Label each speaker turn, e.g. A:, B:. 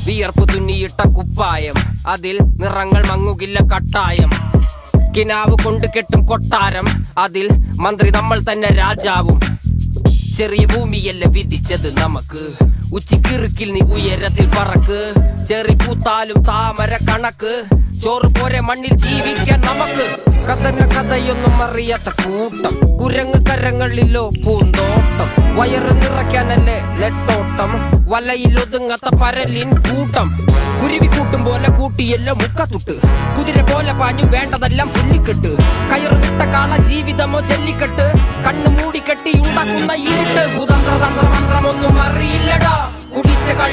A: വിയർപ്പ് തുന്നിയിട്ട കുപ്പായം അതിൽ നിറങ്ങൾ മങ്ങുകില്ല കട്ടായം കിനാവ് കൊണ്ട് കെട്ടും കൊട്ടാരം അതിൽ മന്ത്രി നമ്മൾ തന്നെ രാജാവും ചെറിയ ഭൂമിയല്ല വിധിച്ചത് നമുക്ക് ഉച്ചിക്കിറുക്കിൽ നീ ഉയരത്തിൽ പറക്ക് ചെറി പൂത്താലും താമര കണക്ക് ചോറ് പോരെ മണ്ണിൽ ജീവിക്കാൻ നമുക്ക് കഥന കഥയൊന്നും അറിയാത്ത കൂട്ടം കുരങ്ങ് കരങ്ങളിലോ പൂന്തോട്ടം വയറ് നിറയ്ക്കാനല്ലേ നെട്ടോട്ടം വലയിൽ ഒതുങ്ങാത്ത പരലിൻ കൂട്ടം കുരുവി കൂട്ടും പോലെ കൂട്ടിയല്ലോ മുക്കത്തുട്ട് കുതിര പോലെ പാഞ്ഞു വേണ്ടതെല്ലാം പുല്ലിക്കെട്ട് കയറ് വിട്ട കാള ജീവിതമോ ജല്ലിക്കെട്ട് കണ്ണു മൂടിക്കെട്ടി ഉണ്ടാക്കുന്ന ഇരുട്ട് കുതന്ത്ര തന്ത്ര മന്ത്രമൊന്നും അറിയില്ലടാ കുടിച്ച